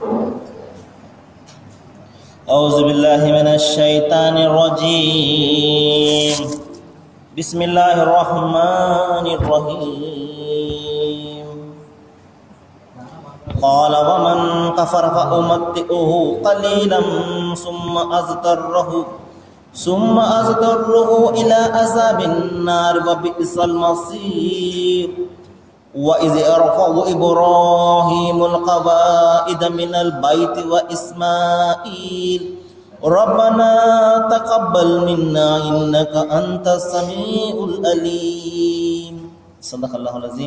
أعوذ بالله من الشيطان الرجيم بسم الله الرحمن الرحيم قال ومن كفر فأمتئه قليلا ثم أزدره ثم أزدره إلى عذاب النار وبئس المصير وإذ أرفع إبراهيم القواعد من البيت وإسماعيل ربنا تقبل منا إنك أنت السميع العليم صدق الله العظيم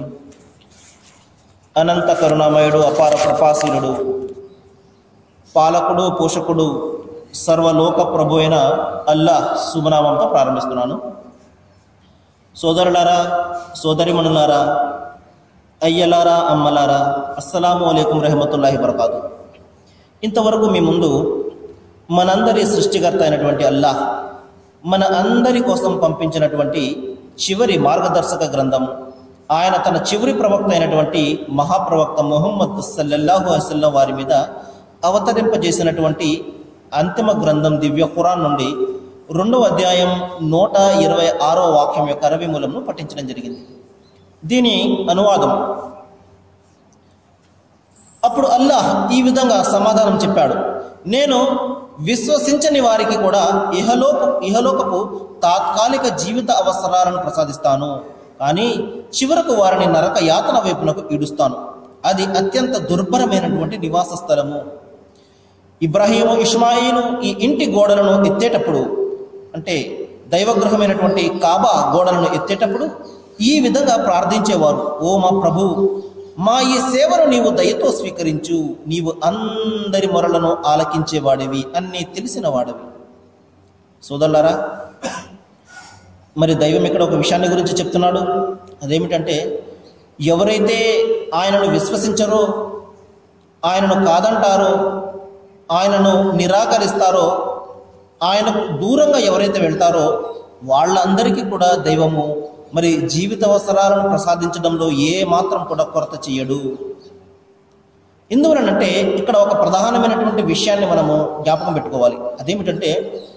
అనంత కరుణామయుడు అపార కృపాశీలుడు పాలకుడు పోషకుడు సర్వలోక ప్రభు అయిన అల్లాహ్ శుభనామంతో ప్రారంభిస్తున్నాను సోదరులారా సోదరిమణులారా అయ్యలారా అమ్మలారా అస్సలాము అలైకుం రహమతుల్లాహి బరకాతు ఇంతవరకు మీ ముందు మనందరి సృష్టికర్త అయినటువంటి అల్లాహ్ మన అందరి కోసం పంపించినటువంటి చివరి మార్గదర్శక గ్రంథం ఆయన తన చివరి ప్రవక్త అయినటువంటి మహాప్రవక్త ముహమ్మద్ సల్లల్లాహు అసల్లం వారి మీద అవతరింపజేసినటువంటి అంతిమ గ్రంథం దివ్య ఖురాన్ నుండి రెండవ అధ్యాయం నూట ఇరవై ఆరో వాక్యం యొక్క అరవై మూలంను పఠించడం జరిగింది దీని అనువాదం అప్పుడు అల్లాహ్ ఈ విధంగా సమాధానం చెప్పాడు నేను విశ్వసించని వారికి కూడా ఇహలోక ఇహలోకపు తాత్కాలిక జీవిత అవసరాలను ప్రసాదిస్తాను కానీ చివరకు వారిని నరక యాతన వైపునకు ఈడుస్తాను అది అత్యంత దుర్భరమైనటువంటి నివాస స్థలము ఇబ్రాహీము ఇస్మాయిలు ఈ ఇంటి గోడలను ఎత్తేటప్పుడు అంటే దైవగ్రహమైనటువంటి కాబా గోడలను ఎత్తేటప్పుడు ఈ విధంగా ప్రార్థించేవారు ఓ మా ప్రభు మా ఈ సేవను నీవు దయతో స్వీకరించు నీవు అందరి మొరలను ఆలకించేవాడివి అన్నీ తెలిసిన వాడివి సోదరులారా మరి దైవం ఇక్కడ ఒక విషయాన్ని గురించి చెప్తున్నాడు అదేమిటంటే ఎవరైతే ఆయనను విశ్వసించరో ఆయనను కాదంటారో ఆయనను నిరాకరిస్తారో ఆయనకు దూరంగా ఎవరైతే వెళ్తారో వాళ్ళందరికీ కూడా దైవము మరి జీవిత అవసరాలను ప్రసాదించడంలో ఏ మాత్రం కూడా కొరత చేయడు ఎందువలనంటే ఇక్కడ ఒక ప్రధానమైనటువంటి విషయాన్ని మనము జ్ఞాపకం పెట్టుకోవాలి అదేమిటంటే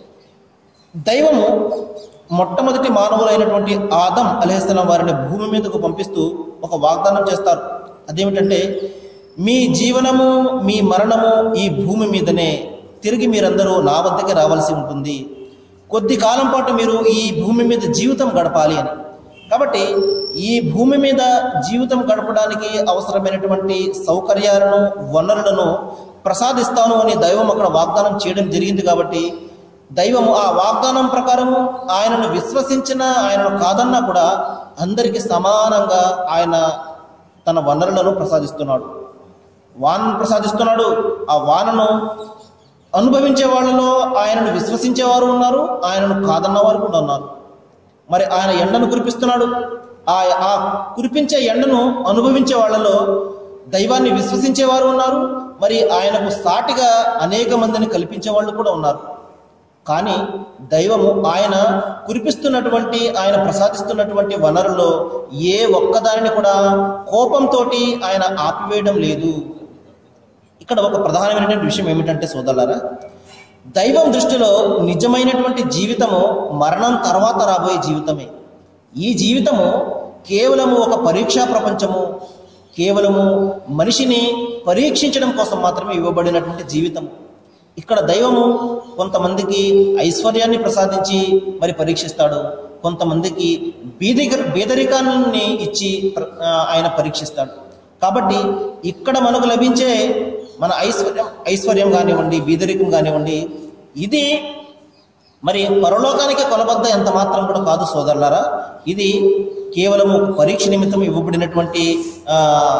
దైవము మొట్టమొదటి మానవులైనటువంటి ఆదం అలహిస్సలం వారిని భూమి మీదకు పంపిస్తూ ఒక వాగ్దానం చేస్తారు అదేమిటంటే మీ జీవనము మీ మరణము ఈ భూమి మీదనే తిరిగి మీరందరూ నా వద్దకి రావాల్సి ఉంటుంది కొద్ది కాలం పాటు మీరు ఈ భూమి మీద జీవితం గడపాలి అని కాబట్టి ఈ భూమి మీద జీవితం గడపడానికి అవసరమైనటువంటి సౌకర్యాలను వనరులను ప్రసాదిస్తాను అని దైవం అక్కడ వాగ్దానం చేయడం జరిగింది కాబట్టి దైవము ఆ వాగ్దానం ప్రకారము ఆయనను విశ్వసించిన ఆయనను కాదన్నా కూడా అందరికీ సమానంగా ఆయన తన వనరులను ప్రసాదిస్తున్నాడు వానను ప్రసాదిస్తున్నాడు ఆ వానను అనుభవించే వాళ్ళలో ఆయనను విశ్వసించేవారు ఉన్నారు ఆయనను కాదన్నవారు కూడా ఉన్నారు మరి ఆయన ఎండను కురిపిస్తున్నాడు ఆ ఆ కురిపించే ఎండను అనుభవించే వాళ్ళలో దైవాన్ని విశ్వసించేవారు ఉన్నారు మరి ఆయనకు సాటిగా అనేక మందిని కల్పించే వాళ్ళు కూడా ఉన్నారు కానీ దైవము ఆయన కురిపిస్తున్నటువంటి ఆయన ప్రసాదిస్తున్నటువంటి వనరులో ఏ ఒక్కదానిని కూడా కోపంతో ఆయన ఆపివేయడం లేదు ఇక్కడ ఒక ప్రధానమైనటువంటి విషయం ఏమిటంటే సోదరులారా దైవం దృష్టిలో నిజమైనటువంటి జీవితము మరణం తర్వాత రాబోయే జీవితమే ఈ జీవితము కేవలము ఒక పరీక్షా ప్రపంచము కేవలము మనిషిని పరీక్షించడం కోసం మాత్రమే ఇవ్వబడినటువంటి జీవితం ఇక్కడ దైవము కొంతమందికి ఐశ్వర్యాన్ని ప్రసాదించి మరి పరీక్షిస్తాడు కొంతమందికి బీదిక బీదరికాన్ని ఇచ్చి ప్ర- ఆ, ఆయన పరీక్షిస్తాడు కాబట్టి ఇక్కడ మనకు లభించే మన ఐశ్వర్యం ఐశ్వర్యం కానివ్వండి బీదరికం కానివ్వండి ఇది మరి పరలోకానికి కొలబద్ద ఎంత మాత్రం కూడా కాదు సోదరులారా ఇది కేవలము ఒక పరీక్ష నిమిత్తం ఇవ్వబడినటువంటి ఆ,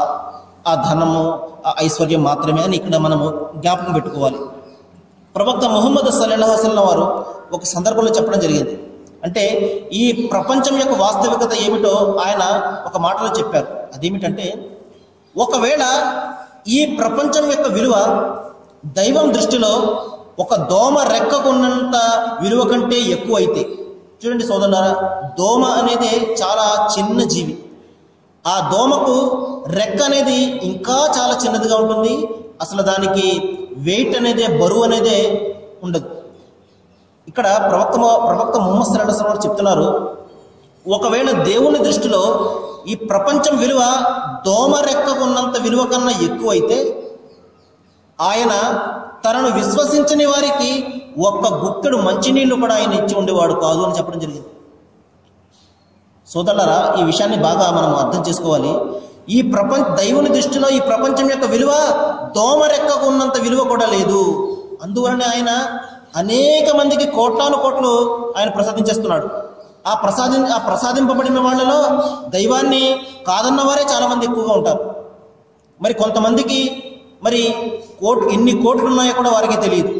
ఆ ధనము ఆ ఐశ్వర్యం మాత్రమే అని ఇక్కడ మనము జ్ఞాపకం పెట్టుకోవాలి ప్రవక్త ముహమ్మద్ సల్లాహు వసల్లం వారు ఒక సందర్భంలో చెప్పడం జరిగింది అంటే ఈ ప్రపంచం యొక్క వాస్తవికత ఏమిటో ఆయన ఒక మాటలో చెప్పారు అదేమిటంటే ఒకవేళ ఈ ప్రపంచం యొక్క విలువ దైవం దృష్టిలో ఒక దోమ రెక్కకున్నంత విలువ కంటే ఎక్కువ అయితే చూడండి సోదరులారా దోమ అనేది చాలా చిన్న జీవి ఆ దోమకు రెక్క అనేది ఇంకా చాలా చిన్నదిగా ఉంటుంది అసలు దానికి వెయిట్ అనేది బరువు అనేదే ఉండదు ఇక్కడ ప్రవక్త మొ- ప్రవక్త ముహమ్మద్ సల్లాహు అలైహి వారు చెప్తున్నారు ఒకవేళ దేవుని దృష్టిలో ఈ ప్రపంచం విలువ దోమ రెక్కకు ఉన్నంత విలువ కన్నా ఎక్కువైతే ఆయన తనను విశ్వసించని వారికి ఒక్క గుక్కెడు మంచినీళ్లు కూడా ఆయన ఇచ్చి ఉండేవాడు కాదు అని చెప్పడం జరిగింది సోదరులారా ఈ విషయాన్ని బాగా మనం అర్థం చేసుకోవాలి ఈ ప్రపంచ దైవుని దృష్టిలో ఈ ప్రపంచం యొక్క విలువ దోమ రెక్కకు ఉన్నంత విలువ కూడా లేదు అందువలనే ఆయన అనేక మందికి కోట్లాను కోట్లు ఆయన ప్రసాదించేస్తున్నాడు ఆ ప్రసాది ఆ ప్రసాదింపబడిన వాళ్ళలో దైవాన్ని కాదన్న వారే చాలా మంది ఎక్కువగా ఉంటారు మరి కొంతమందికి మరి కోట్ ఎన్ని కోట్లు ఉన్నాయో కూడా వారికి తెలియదు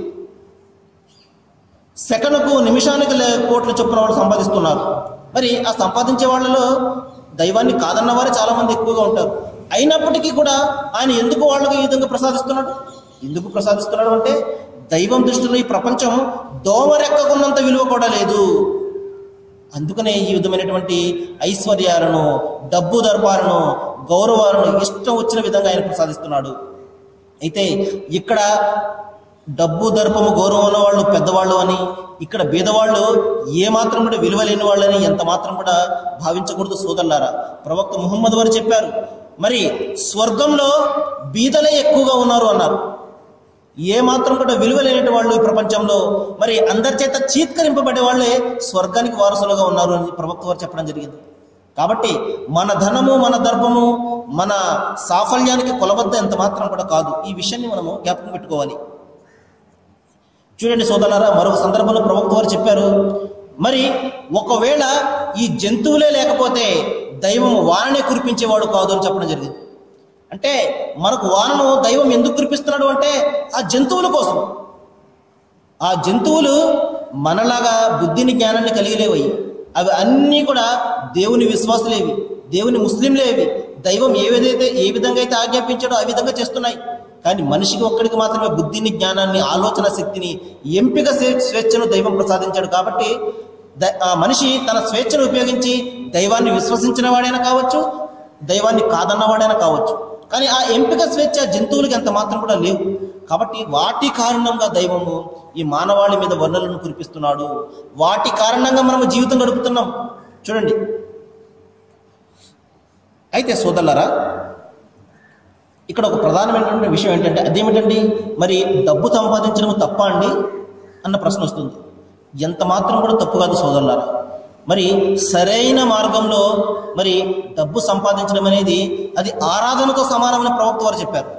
సెకనుకు నిమిషానికి లే- కోట్ల చొప్పున వాళ్ళు సంపాదిస్తున్నారు మరి ఆ సంపాదించే వాళ్ళలో దైవాన్ని కాదన్న వారే చాలా మంది ఎక్కువగా ఉంటారు అయినప్పటికీ కూడా ఆయన ఎందుకు వాళ్ళకి ఈ విధంగా ప్రసాదిస్తున్నాడు ఎందుకు ప్రసాదిస్తున్నాడు అంటే దైవం దృష్టిలో ఈ ప్రపంచం దోమరెక్కకున్నంత విలువ కూడా లేదు అందుకనే ఈ విధమైనటువంటి ఐశ్వర్యాలను డబ్బు దర్పాలను గౌరవాలను ఇష్టం వచ్చిన విధంగా ఆయన ప్రసాదిస్తున్నాడు అయితే ఇక్కడ డబ్బు దర్పము గౌరవం ఉన్న వాళ్ళు పెద్దవాళ్ళు అని ఇక్కడ బీదవాళ్ళు ఏ మాత్రం కూడా విలువ లేని వాళ్ళని ఎంత మాత్రం కూడా భావించకూడదు సోదరులారా ప్రవక్త ముహమ్మద్ వారు చెప్పారు మరి స్వర్గంలో బీదలే ఎక్కువగా ఉన్నారు అన్నారు ఏ మాత్రం కూడా విలువ లేని వాళ్ళు ఈ ప్రపంచంలో మరి అందరి చేత చీత్కరింపబడే వాళ్ళే స్వర్గానికి వారసులుగా ఉన్నారు అని ప్రవక్త వారు చెప్పడం జరిగింది కాబట్టి మన ధనము మన దర్భము మన సాఫల్యానికి కొలబద్ద ఎంత మాత్రం కూడా కాదు ఈ విషయాన్ని మనము జ్ఞాపకం పెట్టుకోవాలి చూడండి సోదరులారా మరొక సందర్భంలో ప్రవక్త వారు చెప్పారు మరి ఒకవేళ ఈ జంతువులే లేకపోతే దైవం వాననే కురిపించేవాడు కాదు అని చెప్పడం జరిగింది అంటే మనకు వానను దైవం ఎందుకు కురిపిస్తున్నాడు అంటే ఆ జంతువుల కోసం ఆ జంతువులు మనలాగా బుద్ధిని జ్ఞానాన్ని కలిగిలేవయి అవి అన్నీ కూడా దేవుని విశ్వాసులేవి దేవుని ముస్లింలేవి దైవం ఏ విధైతే ఏ విధంగా అయితే ఆజ్ఞాపించాడో ఆ విధంగా చేస్తున్నాయి కానీ మనిషికి ఒక్కడికి మాత్రమే బుద్ధిని జ్ఞానాన్ని ఆలోచన శక్తిని ఎంపిక స్వే- స్వేచ్ఛను దైవం ప్రసాదించాడు కాబట్టి ద- ఆ మనిషి తన స్వేచ్ఛను ఉపయోగించి దైవాన్ని విశ్వసించిన వాడైనా కావచ్చు దైవాన్ని కాదన్నవాడైనా కావచ్చు కానీ ఆ ఎంపిక స్వేచ్ఛ జంతువులకి ఎంత మాత్రం కూడా లేవు కాబట్టి వాటి కారణంగా దైవము ఈ మానవాళి మీద వర్ణలను కురిపిస్తున్నాడు వాటి కారణంగా మనము జీవితం గడుపుతున్నాం చూడండి అయితే సోదరులారా ఇక్కడ ఒక ప్రధానమైనటువంటి విషయం ఏంటంటే అదేమిటండి మరి డబ్బు సంపాదించడం తప్ప అండి అన్న ప్రశ్న వస్తుంది ఎంత మాత్రం కూడా తప్పు కాదు సోదరులారా మరి సరైన మార్గంలో మరి డబ్బు సంపాదించడం అనేది అది ఆరాధనతో సమానమైన ప్రవక్త వారు చెప్పారు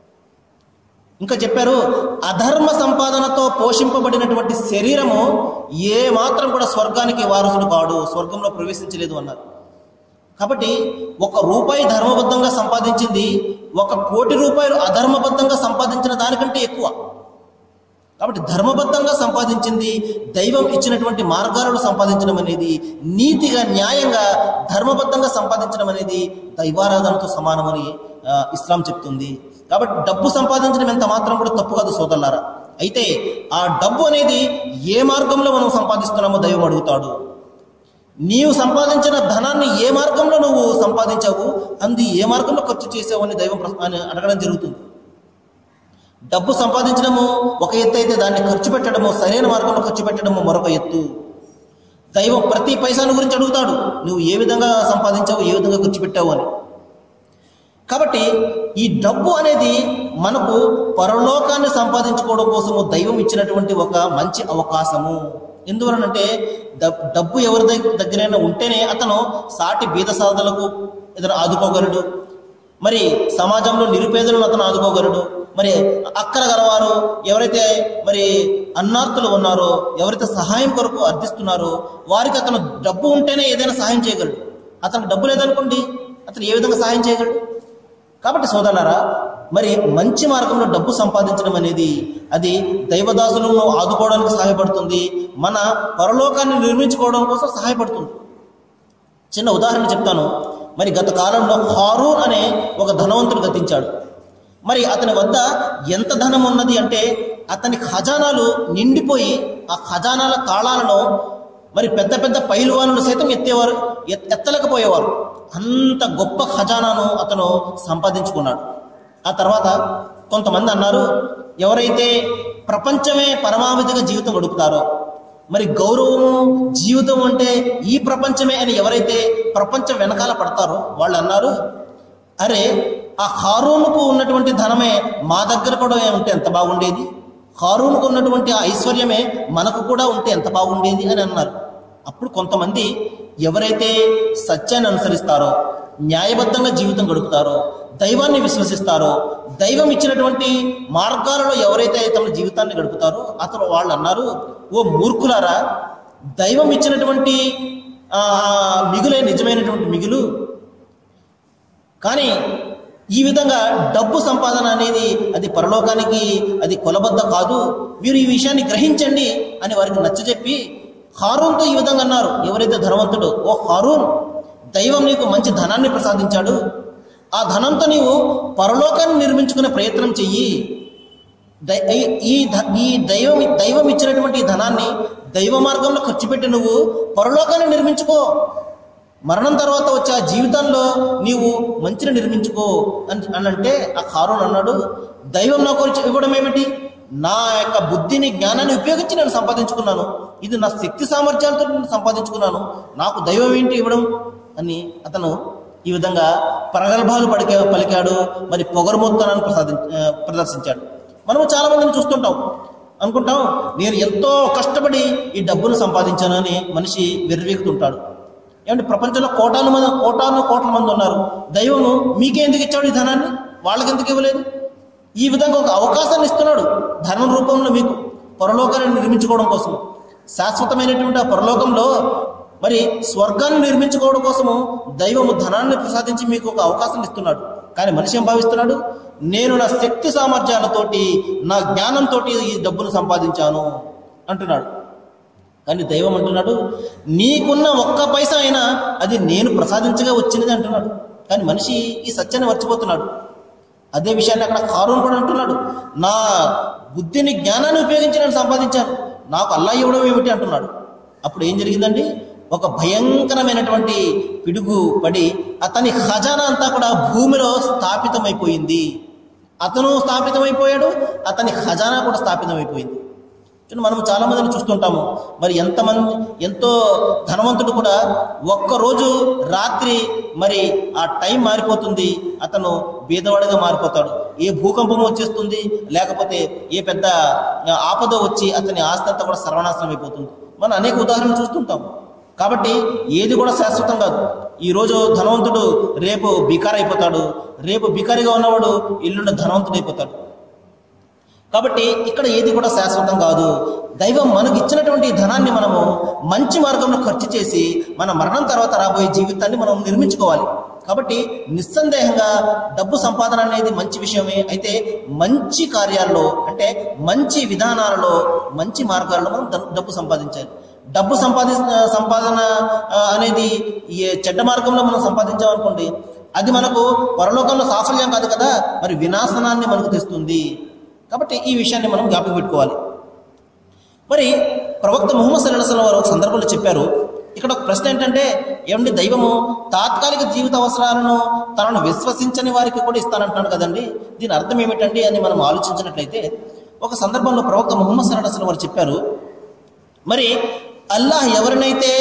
ఇంకా చెప్పారు అధర్మ సంపాదనతో పోషింపబడినటువంటి శరీరము ఏ మాత్రం కూడా స్వర్గానికి వారసుడు కాడు స్వర్గంలో ప్రవేశించలేదు అన్నారు కాబట్టి ఒక రూపాయి ధర్మబద్ధంగా సంపాదించింది ఒక కోటి రూపాయలు అధర్మబద్ధంగా సంపాదించిన దానికంటే ఎక్కువ కాబట్టి ధర్మబద్ధంగా సంపాదించింది దైవం ఇచ్చినటువంటి మార్గాలను సంపాదించడం అనేది నీతిగా న్యాయంగా ధర్మబద్ధంగా సంపాదించడం అనేది దైవారాధనతో సమానమని ఆ, ఇస్లాం చెప్తుంది కాబట్టి డబ్బు సంపాదించడం ఎంత మాత్రం కూడా తప్పు కాదు సోదరులారా అయితే ఆ డబ్బు అనేది ఏ మార్గంలో మనం సంపాదిస్తున్నామో దైవం అడుగుతాడు నీవు సంపాదించిన ధనాన్ని ఏ మార్గంలో నువ్వు సంపాదించావు అంది ఏ మార్గంలో ఖర్చు చేసావు అని దైవం ప్రశ్న- అని అడగడం జరుగుతుంది డబ్బు సంపాదించడము ఒక ఎత్తు అయితే దాన్ని ఖర్చు పెట్టడము సరైన మార్గంలో ఖర్చు పెట్టడము మరొక ఎత్తు దైవం ప్రతి పైసాను గురించి అడుగుతాడు నువ్వు ఏ విధంగా సంపాదించావు ఏ విధంగా ఖర్చు పెట్టావు అని కాబట్టి ఈ డబ్బు అనేది మనకు పరలోకాన్ని సంపాదించుకోవడం కోసము దైవం ఇచ్చినటువంటి ఒక మంచి అవకాశము ఎందువలనంటే డబ్- డబ్బు ఎవరి దగ్గ- దగ్గరైనా ఉంటేనే అతను సాటి బీద సాధలకు ఇతను ఆదుకోగలడు మరి సమాజంలో నిరుపేదలను అతను ఆదుకోగలడు మరి అక్కర గలవారు ఎవరైతే మరి అన్నార్థులు ఉన్నారో ఎవరైతే సహాయం కొరకు అర్థిస్తున్నారో వారికి అతను డబ్బు ఉంటేనే ఏదైనా సహాయం చేయగలడు అతనికి డబ్బు లేదనుకోండి అతను ఏ విధంగా సహాయం చేయగలడు కాబట్టి సోదరులారా మరి మంచి మార్గంలో డబ్బు సంపాదించడం అనేది అది దైవదాసులను ఆదుకోవడానికి సహాయపడుతుంది మన పరలోకాన్ని నిర్మించుకోవడం కోసం సహాయపడుతుంది చిన్న ఉదాహరణ చెప్తాను మరి గత కాలంలో హారూన్ అనే ఒక ధనవంతుడు గతించాడు మరి అతని వద్ద ఎంత ధనం ఉన్నది అంటే అతని ఖజానాలు నిండిపోయి ఆ ఖజానాల తాళాలను మరి పెద్ద పెద్ద పైలువానులు సైతం ఎత్తేవారు ఎత్- ఎత్తలేకపోయేవారు అంత గొప్ప ఖజానాను అతను సంపాదించుకున్నాడు ఆ తర్వాత కొంతమంది అన్నారు ఎవరైతే ప్రపంచమే పరమావధిగా జీవితం గడుపుతారో మరి గౌరవము జీవితం అంటే ఈ ప్రపంచమే అని ఎవరైతే ప్రపంచం వెనకాల పడతారో వాళ్ళు అన్నారు అరే ఆ హారూనుకు ఉన్నటువంటి ధనమే మా దగ్గర కూడా ఉంటే ఎంత బాగుండేది హారూనుకు ఉన్నటువంటి ఆ ఐశ్వర్యమే మనకు కూడా ఉంటే ఎంత బాగుండేది అని అన్నారు అప్పుడు కొంతమంది ఎవరైతే సత్యాన్ని అనుసరిస్తారో న్యాయబద్ధంగా జీవితం గడుపుతారో దైవాన్ని విశ్వసిస్తారో దైవం ఇచ్చినటువంటి మార్గాలలో ఎవరైతే తమ జీవితాన్ని గడుపుతారో అతను వాళ్ళు అన్నారు ఓ మూర్ఖులారా దైవం ఇచ్చినటువంటి ఆ, మిగులే నిజమైనటువంటి మిగులు కానీ ఈ విధంగా డబ్బు సంపాదన అనేది అది పరలోకానికి అది కొలబద్ద కాదు మీరు ఈ విషయాన్ని గ్రహించండి అని వారికి నచ్చజెప్పి హారూన్తో ఈ విధంగా అన్నారు ఎవరైతే ధనవంతుడు ఓ హారూన్ దైవం నీకు మంచి ధనాన్ని ప్రసాదించాడు ఆ ధనంతో నీవు పరలోకాన్ని నిర్మించుకునే ప్రయత్నం చెయ్యి దై- ఈ- ఈ ధ- ఈ దైవం దైవం ఇచ్చినటువంటి ఈ ధనాన్ని దైవ మార్గంలో ఖర్చు పెట్టి నువ్వు పరలోకాన్ని నిర్మించుకో మరణం తర్వాత వచ్చే ఆ జీవితంలో నీవు మంచిని నిర్మించుకో అని అని అంటే ఆ కారుణ్ అన్నాడు దైవం నాకు ఇచ్చి- ఇవ్వడం ఏమిటి నా యొక్క బుద్ధిని జ్ఞానాన్ని ఉపయోగించి నేను సంపాదించుకున్నాను ఇది నా శక్తి సామర్థ్యాలతో నేను సంపాదించుకున్నాను నాకు దైవం ఏంటి ఇవ్వడం అని అతను ఈ విధంగా ప్రగల్భాలు పలికా పలికాడు మరి పొగరుమొత్తనాన్ని ప్రసాది ఆ, ప్రదర్శించాడు మనము చాలా మందిని చూస్తుంటాం అనుకుంటాం నేను ఎంతో కష్టపడి ఈ డబ్బును సంపాదించానని మనిషి వెర్రివెగుతుంటాడు ఏమంటే ప్రపంచంలో కోటాను మంది కోటాను కోట్ల మంది ఉన్నారు దైవము మీకే ఎందుకు ఇచ్చాడు ఈ ధనాన్ని వాళ్ళకి ఎందుకు ఇవ్వలేదు ఈ విధంగా ఒక అవకాశాన్ని ఇస్తున్నాడు ధనం రూపంలో మీకు పరలోకాన్ని నిర్మించుకోవడం కోసం శాశ్వతమైనటువంటి ఆ పరలోకంలో మరి స్వర్గాన్ని నిర్మించుకోవడం కోసము దైవము ధనాన్ని ప్రసాదించి మీకు ఒక అవకాశం ఇస్తున్నాడు కానీ మనిషి ఏం భావిస్తున్నాడు నేను నా శక్తి సామర్థ్యాలతోటి నా జ్ఞానంతో ఈ డబ్బును సంపాదించాను అంటున్నాడు కానీ దైవం అంటున్నాడు నీకున్న ఒక్క పైసా అయినా అది నేను ప్రసాదించగా వచ్చినది అంటున్నాడు కానీ మనిషి ఈ సత్యాన్ని మర్చిపోతున్నాడు అదే విషయాన్ని అక్కడ కారుని కూడా అంటున్నాడు నా బుద్ధిని జ్ఞానాన్ని ఉపయోగించి నేను సంపాదించాను నాకు అల్లా ఇవ్వడం ఏమిటి అంటున్నాడు అప్పుడు ఏం జరిగిందండి ఒక భయంకరమైనటువంటి పిడుగు పడి అతని ఖజానా అంతా కూడా భూమిలో స్థాపితమైపోయింది అతను స్థాపితమైపోయాడు అతని ఖజానా కూడా స్థాపితమైపోయింది చూడండి మనం చాలా మందిని చూస్తుంటాము మరి ఎంతమంది ఎంతో ధనవంతుడు కూడా ఒక్కరోజు రాత్రి మరి ఆ టైం మారిపోతుంది అతను బీదవాడిగా మారిపోతాడు ఏ భూకంపం వచ్చేస్తుంది లేకపోతే ఏ పెద్ద ఆ, ఆపద వచ్చి అతని ఆస్తి అంతా కూడా సర్వనాశనం అయిపోతుంది మనం అనేక ఉదాహరణలు చూస్తుంటాం కాబట్టి ఏది కూడా శాశ్వతం కాదు ఈరోజు ధనవంతుడు రేపు బికార్ అయిపోతాడు రేపు బికారిగా ఉన్నవాడు ఇల్లుండి ధనవంతుడు అయిపోతాడు కాబట్టి ఇక్కడ ఏది కూడా శాశ్వతం కాదు దైవం మనకు ఇచ్చినటువంటి ఈ ధనాన్ని మనము మంచి మార్గంలో ఖర్చు చేసి మన మరణం తర్వాత రాబోయే జీవితాన్ని మనం నిర్మించుకోవాలి కాబట్టి నిస్సందేహంగా డబ్బు సంపాదన అనేది మంచి విషయమే అయితే మంచి కార్యాల్లో అంటే మంచి విధానాలలో మంచి మార్గాల్లో మనం ద- డబ్బు సంపాదించాలి డబ్బు సంపాది సంపాదన ఆ, అనేది ఈ చెడ్డ మార్గంలో మనం సంపాదించామనుకోండి అది మనకు పరలోకంలో సాఫల్యం కాదు కదా మరి వినాశనాన్ని మనకు తెస్తుంది కాబట్టి ఈ విషయాన్ని మనం జ్ఞాపకం పెట్టుకోవాలి మరి ప్రవక్త ముహమ్మద్ సల్లాహం వారు ఒక సందర్భంలో చెప్పారు ఇక్కడ ఒక ప్రశ్న ఏంటంటే ఏమండి దైవము తాత్కాలిక జీవిత అవసరాలను తనను విశ్వసించని వారికి కూడా ఇస్తానంటున్నాడు కదండి దీని అర్థం ఏమిటండి అని మనం ఆలోచించినట్లయితే ఒక సందర్భంలో ప్రవక్త ముహమ్మద్ సల్లాహం వారు చెప్పారు మరి అల్లాహ్ ఎవరినైతే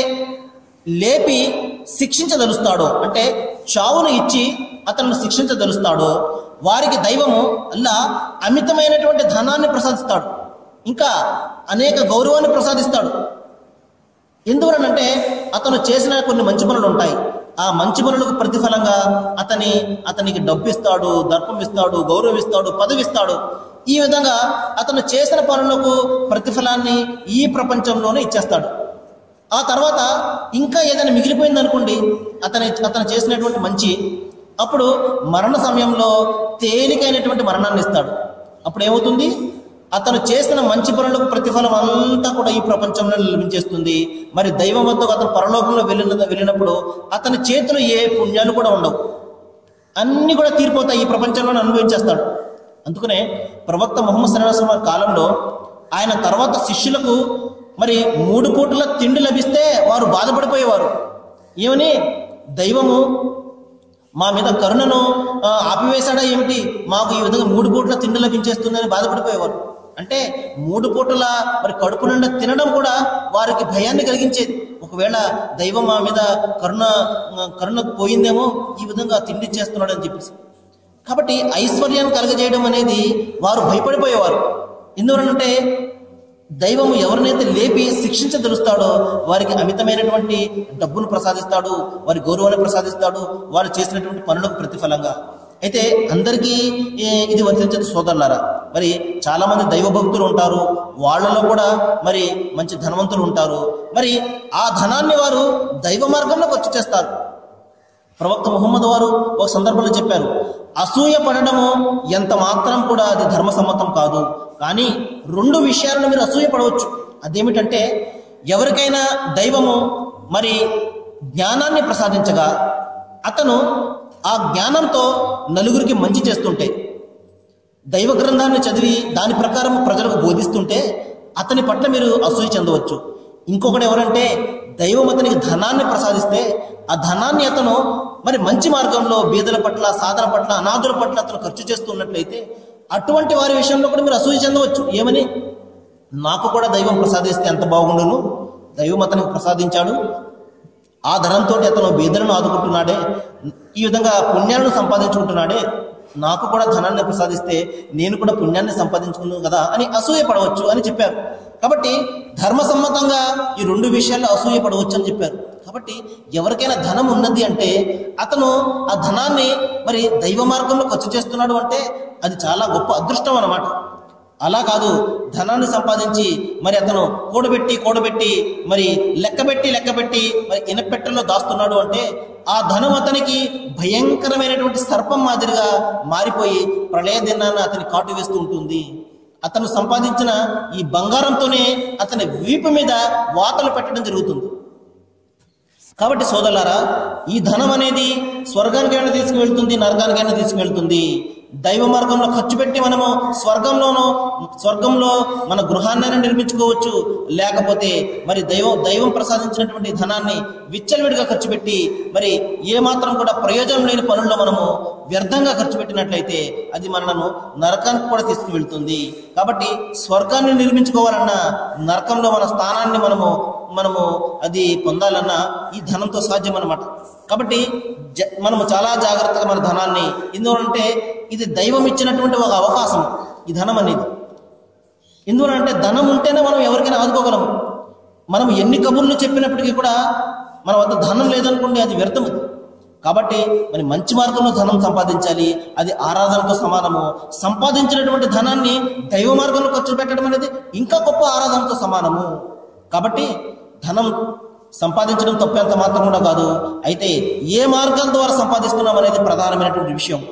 లేపి శిక్షించదలుస్తాడో అంటే చావును ఇచ్చి అతను శిక్షించదలుస్తాడో వారికి దైవము అల్లా అమితమైనటువంటి ధనాన్ని ప్రసాదిస్తాడు ఇంకా అనేక గౌరవాన్ని ప్రసాదిస్తాడు ఎందువలనంటే అతను చేసిన కొన్ని మంచి పనులు ఉంటాయి ఆ మంచి పనులకు ప్రతిఫలంగా అతని అతనికి డబ్బు ఇస్తాడు దర్పం ఇస్తాడు గౌరవం ఇస్తాడు పదవి ఇస్తాడు ఈ విధంగా అతను చేసిన పనులకు ప్రతిఫలాన్ని ఈ ప్రపంచంలోనే ఇచ్చేస్తాడు ఆ తర్వాత ఇంకా ఏదైనా మిగిలిపోయింది అనుకోండి అతని అతను చేసినటువంటి మంచి అప్పుడు మరణ సమయంలో తేలికైనటువంటి మరణాన్ని ఇస్తాడు అప్పుడు ఏమవుతుంది అతను చేసిన మంచి పనులకు ప్రతిఫలం అంతా కూడా ఈ ప్రపంచంలో లభించేస్తుంది మరి దైవం వద్దకు అతను పరలోకంలో వెళ్ళిన వెళ్ళినప్పుడు అతని చేతిలో ఏ పుణ్యాలు కూడా ఉండవు అన్ని కూడా తీరిపోతాయి ఈ ప్రపంచంలోనే అనుభవించేస్తాడు అందుకనే ప్రవక్త ముహమ్మద్ సల్లాహం వారి కాలంలో ఆయన తర్వాత శిష్యులకు మరి మూడు పూటల తిండి లభిస్తే వారు బాధపడిపోయేవారు ఏమని దైవము మా మీద కరుణను ఆ, ఆపివేశాడా ఏమిటి మాకు ఈ విధంగా మూడు పూట్ల తిండి లభించేస్తుందని బాధపడిపోయేవారు అంటే మూడు పూటల మరి కడుపు నిండా తినడం కూడా వారికి భయాన్ని కలిగించేది ఒకవేళ దైవం మా మీద కరుణ కరుణ పోయిందేమో ఈ విధంగా తిండి చేస్తున్నాడు అని చెప్పేసి కాబట్టి ఐశ్వర్యాన్ని కలగజేయడం అనేది వారు భయపడిపోయేవారు ఎందువలనంటే దైవము ఎవరినైతే లేపి శిక్షించదలుస్తాడో వారికి అమితమైనటువంటి డబ్బును ప్రసాదిస్తాడు వారి గౌరవాన్ని ప్రసాదిస్తాడు వారు చేసినటువంటి పనులకు ప్రతిఫలంగా అయితే అందరికీ ఏ- ఇది వర్తించదు సోదరులారా మరి చాలా మంది దైవ భక్తులు ఉంటారు వాళ్ళలో కూడా మరి మంచి ధనవంతులు ఉంటారు మరి ఆ ధనాన్ని వారు దైవ మార్గంలో ఖర్చు చేస్తారు ప్రవక్త ముహమ్మద్ వారు ఒక సందర్భంలో చెప్పారు అసూయ పడడము ఎంత మాత్రం కూడా అది ధర్మసమ్మతం కాదు కానీ రెండు విషయాలను మీరు అసూయ పడవచ్చు అదేమిటంటే ఎవరికైనా దైవము మరి జ్ఞానాన్ని ప్రసాదించగా అతను ఆ జ్ఞానంతో నలుగురికి మంచి చేస్తుంటే దైవ గ్రంథాన్ని చదివి దాని ప్రకారం ప్రజలకు బోధిస్తుంటే అతని పట్ల మీరు అసూయ చెందవచ్చు ఇంకొకటి ఎవరంటే దైవం అతనికి ధనాన్ని ప్రసాదిస్తే ఆ ధనాన్ని అతను మరి మంచి మార్గంలో బీదల పట్ల సాధన పట్ల అనాథుల పట్ల అతను ఖర్చు చేస్తున్నట్లయితే అటువంటి వారి విషయంలో కూడా మీరు అసూయ చెందవచ్చు ఏమని నాకు కూడా దైవం ప్రసాదిస్తే ఎంత బాగుండును దైవం అతనికి ప్రసాదించాడు ఆ ధనంతో అతను బీదలను ఆదుకుంటున్నాడే ఈ విధంగా పుణ్యాలను సంపాదించుకుంటున్నాడే నాకు కూడా ధనాన్ని ప్రసాదిస్తే నేను కూడా పుణ్యాన్ని సంపాదించుకున్నాను కదా అని అసూయ పడవచ్చు అని చెప్పారు కాబట్టి ధర్మసమ్మతంగా ఈ రెండు విషయాల్లో అసూయ పడవచ్చు అని చెప్పారు కాబట్టి ఎవరికైనా ధనం ఉన్నది అంటే అతను ఆ ధనాన్ని మరి దైవ మార్గంలో ఖర్చు చేస్తున్నాడు అంటే అది చాలా గొప్ప అదృష్టం అన్నమాట అలా కాదు ధనాన్ని సంపాదించి మరి అతను కూడబెట్టి కూడబెట్టి మరి లెక్కబెట్టి లెక్కబెట్టి మరి ఇనపెట్టెల్లో దాస్తున్నాడు అంటే ఆ ధనం అతనికి భయంకరమైనటువంటి సర్పం మాదిరిగా మారిపోయి ప్రళయ దినాన్ని అతని కాటు వేస్తూ ఉంటుంది అతను సంపాదించిన ఈ బంగారంతోనే అతని వీపు మీద వాతలు పెట్టడం జరుగుతుంది కాబట్టి సోదరులారా ఈ ధనం అనేది స్వర్గానికైనా తీసుకువెళ్తుంది నరకానికైనా తీసుకువెళ్తుంది దైవ మార్గంలో ఖర్చు పెట్టి మనము స్వర్గంలోనో స్వర్గంలో మన గృహాన్నైనా నిర్మించుకోవచ్చు లేకపోతే మరి దైవం దైవం ప్రసాదించినటువంటి ధనాన్ని విచ్చలవిడిగా ఖర్చు పెట్టి మరి ఏ మాత్రం కూడా ప్రయోజనం లేని పనుల్లో మనము వ్యర్థంగా ఖర్చు పెట్టినట్లయితే అది మనను నరకానికి కూడా తీసుకువెళ్తుంది కాబట్టి స్వర్గాన్ని నిర్మించుకోవాలన్నా నరకంలో మన స్థానాన్ని మనము మనము అది పొందాలన్నా ఈ ధనంతో సాధ్యం అన్నమాట కాబట్టి జ మనము చాలా జాగ్రత్తగా మన ధనాన్ని ఎందువలంటే ఇది దైవం ఇచ్చినటువంటి ఒక అవకాశం ఈ ధనం అనేది ఎందువలంటే ధనం ఉంటేనే మనం ఎవరికైనా ఆదుకోగలము మనం ఎన్ని కబుర్లు చెప్పినప్పటికీ కూడా మన వద్ద ధనం లేదనుకోండి అది వ్యర్థం అది కాబట్టి మరి మంచి మార్గంలో ధనం సంపాదించాలి అది ఆరాధనతో సమానము సంపాదించినటువంటి ధనాన్ని దైవ మార్గంలో ఖర్చు పెట్టడం అనేది ఇంకా గొప్ప ఆరాధనతో సమానము కాబట్టి ధనం సంపాదించడం తప్పు ఎంత మాత్రం కూడా కాదు అయితే ఏ మార్గం ద్వారా సంపాదిస్తున్నాం అనేది ప్రధానమైనటువంటి విషయం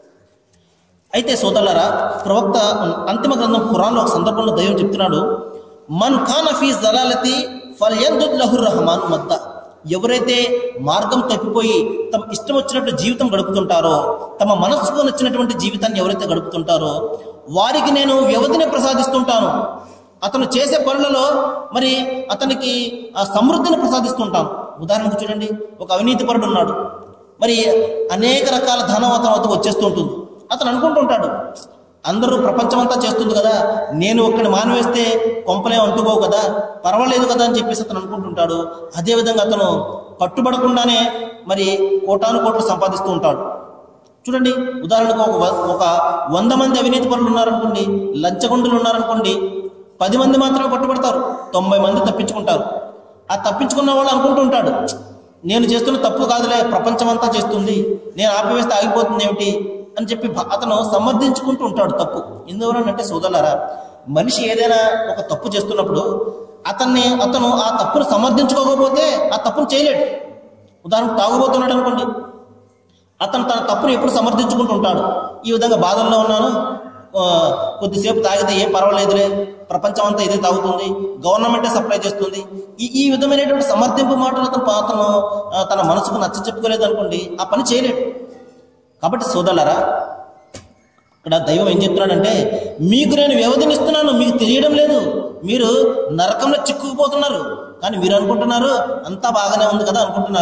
అయితే సోదరులారా ప్రవక్త అంతిమ గ్రంథం ఖురాన్లో ఒక సందర్భంలో దైవం చెప్తున్నాడు మన్ ఖాన ఫీ జలాలతి ఫల్యందుద్ లహుర్ రహమాన్ మద్ద ఎవరైతే మార్గం తప్పిపోయి తమ ఇష్టం వచ్చినట్టు జీవితం గడుపుతుంటారో తమ మనస్సుకు నచ్చినటువంటి జీవితాన్ని ఎవరైతే గడుపుతుంటారో వారికి నేను వ్యవధిని ప్రసాదిస్తుంటాను అతను చేసే పనులలో మరి అతనికి ఆ సమృద్ధిని ప్రసాదిస్తుంటాను ఉదాహరణకు చూడండి ఒక అవినీతిపరుడు ఉన్నాడు మరి అనేక రకాల ధనం అతను వద్దకు వచ్చేస్తూ ఉంటుంది అతను అనుకుంటుంటాడు అందరూ ప్రపంచమంతా చేస్తుంది కదా నేను ఒక్కడిని మానివేస్తే కొంపలే అంటుకోవు కదా పర్వాలేదు కదా అని చెప్పేసి అతను అనుకుంటుంటాడు అదేవిధంగా అతను కట్టుబడకుండానే మరి కోటాను కోట్లు సంపాదిస్తూ ఉంటాడు చూడండి ఉదాహరణకు ఒక వ- ఒక వంద మంది అవినీతి పరులు ఉన్నారనుకోండి లంచగొండులు ఉన్నారనుకోండి పది మంది మాత్రమే పట్టుబడతారు తొంభై మంది తప్పించుకుంటారు ఆ తప్పించుకున్న వాళ్ళు అనుకుంటూ ఉంటాడు నేను చేస్తున్న తప్పు కాదులే ప్రపంచం అంతా చేస్తుంది నేను ఆపివేస్తే ఆగిపోతుంది ఏమిటి అని చెప్పి భ- అతను సమర్థించుకుంటూ ఉంటాడు తప్పు ఎందువలనంటే సోదరులారా మనిషి ఏదైనా ఒక తప్పు చేస్తున్నప్పుడు అతన్ని అతను ఆ తప్పును సమర్థించుకోకపోతే ఆ తప్పును చేయలేడు ఉదాహరణకు తాగుబోతున్నాడు అనుకోండి అతను తన తప్పును ఎప్పుడు సమర్థించుకుంటూ ఉంటాడు ఈ విధంగా బాధల్లో ఉన్నాను ఆ, కొద్దిసేపు తాగితే ఏం పర్వాలేదులే ప్రపంచం అంతా ఇదే తాగుతుంది గవర్నమెంటే సప్లై చేస్తుంది ఈ ఈ విధమైనటువంటి సమర్థింపు మాటలు అతను అతను ఆ, తన మనసుకు నచ్చ చెప్పుకోలేదు అనుకోండి ఆ పని చేయలేడు కాబట్టి సోదరులారా ఇక్కడ దైవం ఏం చెప్తున్నాడంటే మీకు నేను వ్యవధినిస్తున్నాను మీకు తెలియడం లేదు మీరు నరకంలో చిక్కుకుపోతున్నారు కానీ మీరు అనుకుంటున్నారు అంతా బాగానే ఉంది కదా అనుకుంటున్నారు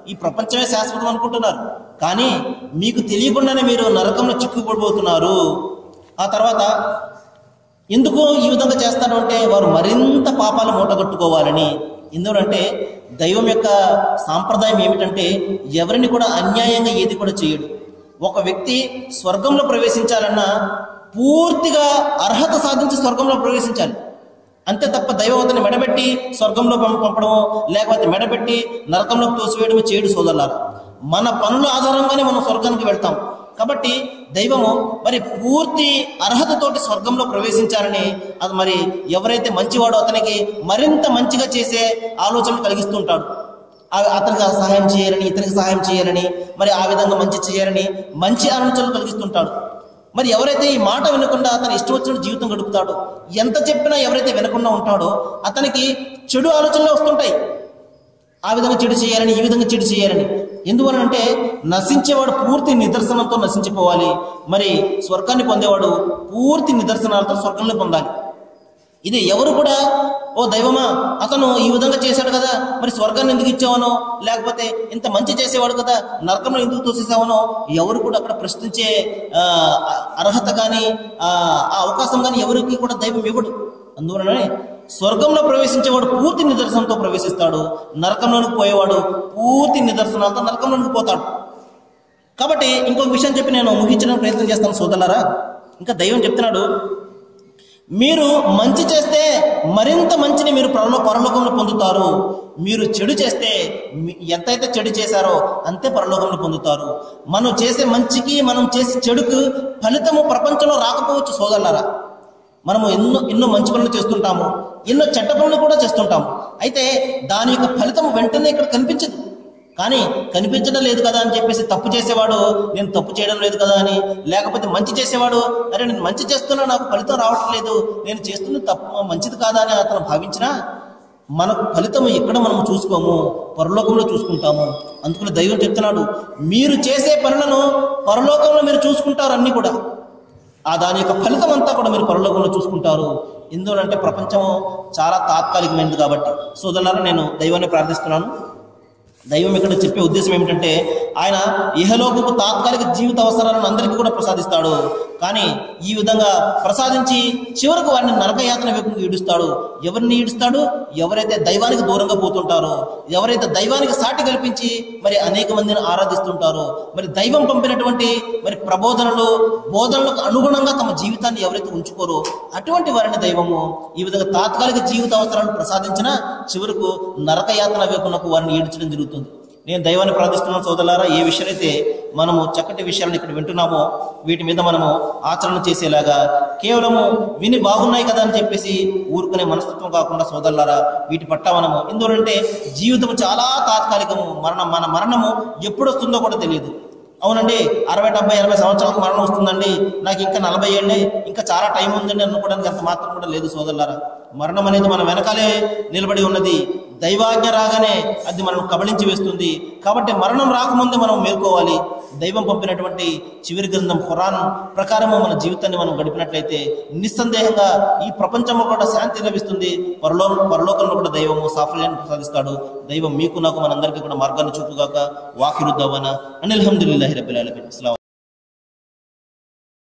ఈ ప్రపంచమే శాశ్వతం అనుకుంటున్నారు కానీ మీకు తెలియకుండానే మీరు నరకంలో చిక్కుపడిపోతున్నారు ఆ తర్వాత ఎందుకు ఈ విధంగా చేస్తారు అంటే వారు మరింత పాపాలు మూటగట్టుకోవాలని ఎందుకంటే దైవం యొక్క సాంప్రదాయం ఏమిటంటే ఎవరిని కూడా అన్యాయంగా ఏది కూడా చేయడు ఒక వ్యక్తి స్వర్గంలో ప్రవేశించాలన్నా పూర్తిగా అర్హత సాధించి స్వర్గంలో ప్రవేశించాలి అంతే తప్ప దైవం అతన్ని మెడబెట్టి స్వర్గంలో పంప- పంపడమో లేకపోతే మెడబెట్టి నరకంలోకి తోసివేయడమో చేయడు సోదరులారా మన పనుల ఆధారంగానే మనం స్వర్గానికి వెళ్తాం కాబట్టి దైవము మరి పూర్తి అర్హతతోటి స్వర్గంలో ప్రవేశించాలని అది మరి ఎవరైతే మంచివాడో అతనికి మరింత మంచిగా చేసే ఆలోచనలు కలిగిస్తూ ఉంటాడు ఆ- అతనికి ఆ సహాయం చేయాలని ఇతనికి సహాయం చేయాలని మరి ఆ విధంగా మంచి చేయాలని మంచి ఆలోచనలు కలిగిస్తుంటాడు మరి ఎవరైతే ఈ మాట వినకుండా అతను ఇష్టం వచ్చిన జీవితం గడుపుతాడో ఎంత చెప్పినా ఎవరైతే వినకుండా ఉంటాడో అతనికి చెడు ఆలోచనలు వస్తుంటాయి ఆ విధంగా చెడు చేయాలని ఈ విధంగా చెడు చేయాలని ఎందువలనంటే నశించేవాడు పూర్తి నిదర్శనంతో నశించిపోవాలి మరి స్వర్గాన్ని పొందేవాడు పూర్తి నిదర్శనాలతో స్వర్గంలో పొందాలి ఇది ఎవరు కూడా ఓ దైవమా అతను ఈ విధంగా చేశాడు కదా మరి స్వర్గాన్ని ఎందుకు ఇచ్చావనో లేకపోతే ఇంత మంచి చేసేవాడు కదా నరకంలో ఎందుకు తోసేసావనో ఎవరు కూడా అక్కడ ప్రశ్నించే ఆ, అర్హత కానీ ఆ ఆ అవకాశం కానీ ఎవరికి కూడా దైవం ఇవ్వడు అందువలనే స్వర్గంలో ప్రవేశించేవాడు పూర్తి నిదర్శనంతో ప్రవేశిస్తాడు నరకంలోనికి పోయేవాడు పూర్తి నిదర్శనాలతో నరకంలోనికి పోతాడు కాబట్టి ఇంకొక విషయం చెప్పి నేను ముగించడానికి ప్రయత్నం చేస్తాను సోదరులారా ఇంకా దైవం చెప్తున్నాడు మీరు మంచి చేస్తే మరింత మంచిని మీరు పరలో పరలోకంలో పొందుతారు మీరు చెడు చేస్తే మీ- ఎంతైతే చెడు చేశారో అంతే పరలోకంలో పొందుతారు మనం చేసే మంచికి మనం చేసే చెడుకు ఫలితము ప్రపంచంలో రాకపోవచ్చు సోదరులారా మనము ఎన్నో ఎన్నో మంచి పనులు చేస్తుంటాము ఎన్నో చెడ్డ పనులు కూడా చేస్తుంటాము అయితే దాని యొక్క ఫలితం వెంటనే ఇక్కడ కనిపించదు కానీ కనిపించడం లేదు కదా అని చెప్పేసి తప్పు చేసేవాడు నేను తప్పు చేయడం లేదు కదా అని లేకపోతే మంచి చేసేవాడు అరే నేను మంచి చేస్తున్నా నాకు ఫలితం రావటం లేదు నేను చేస్తున్న తప్పు మంచిది కాదా అని అతను భావించినా మనకు ఫలితం ఎక్కడ మనం చూసుకోము పరలోకంలో చూసుకుంటాము అందుకని దైవం చెప్తున్నాడు మీరు చేసే పనులను పరలోకంలో మీరు చూసుకుంటారు అన్ని కూడా ఆ దాని యొక్క ఫలితం అంతా కూడా మీరు పరలోకంలో చూసుకుంటారు ఎందుకంటే ప్రపంచం చాలా తాత్కాలికమైనది కాబట్టి సోదరులారా నేను దైవాన్ని ప్రార్థిస్తున్నాను దైవం ఇక్కడ చెప్పే ఉద్దేశం ఏమిటంటే ఆయన ఇహలోకపు తాత్కాలిక జీవిత అవసరాలను అందరికీ కూడా ప్రసాదిస్తాడు కానీ ఈ విధంగా ప్రసాదించి చివరకు వారిని నరకయాతన వైపుకు ఈడుస్తాడు ఎవరిని ఈడుస్తాడు ఎవరైతే దైవానికి దూరంగా పోతుంటారో ఎవరైతే దైవానికి సాటి కల్పించి మరి అనేక మందిని ఆరాధిస్తుంటారో మరి దైవం పంపినటువంటి మరి ప్రబోధనలు బోధనలకు అనుగుణంగా తమ జీవితాన్ని ఎవరైతే ఉంచుకోరో అటువంటి వారిని దైవము ఈ విధంగా తాత్కాలిక జీవిత అవసరాలను ప్రసాదించిన చివరకు నరకయాతన వైపునకు వారిని ఈడ్చడం జరుగుతుంది నేను దైవాన్ని ప్రార్థిస్తున్నాను సోదరులారా ఏ విషయాలైతే మనము చక్కటి విషయాలను ఇక్కడ వింటున్నామో వీటి మీద మనము ఆచరణ చేసేలాగా కేవలము విని బాగున్నాయి కదా అని చెప్పేసి ఊరుకునే మనస్తత్వం కాకుండా సోదరులారా వీటి పట్ల మనము ఎందుకంటే జీవితం చాలా తాత్కాలికము మరణం మన మరణము ఎప్పుడు వస్తుందో కూడా తెలియదు అవునండి అరవై డెబ్బై ఎనభై సంవత్సరాలకు మరణం వస్తుందండి నాకు ఇంకా నలభై ఏళ్ళే ఇంకా చాలా టైం ఉందండి అనుకోవడానికి అంత మాత్రం కూడా లేదు సోదరులారా మరణం అనేది మన వెనకాలే నిలబడి ఉన్నది దైవాజ్ఞ రాగానే అది మనం కబళించి వేస్తుంది కాబట్టి మరణం రాకముందే మనం మేల్కోవాలి దైవం పంపినటువంటి చివరి గ్రంథం ఖురాన్ ప్రకారము మన జీవితాన్ని మనం గడిపినట్లయితే నిస్సందేహంగా ఈ ప్రపంచంలో కూడా శాంతి లభిస్తుంది పరలో పరలోకంలో కూడా దైవము సాఫల్యాన్ని ప్రసాదిస్తాడు దైవం మీకు నాకు మనందరికీ కూడా మార్గాన్ని చూపుగాక వాకిరుద్దవన అనిల్ హమ్దుల్లాహి రబ్బిల్ ఆలమీన్ అస్సలాము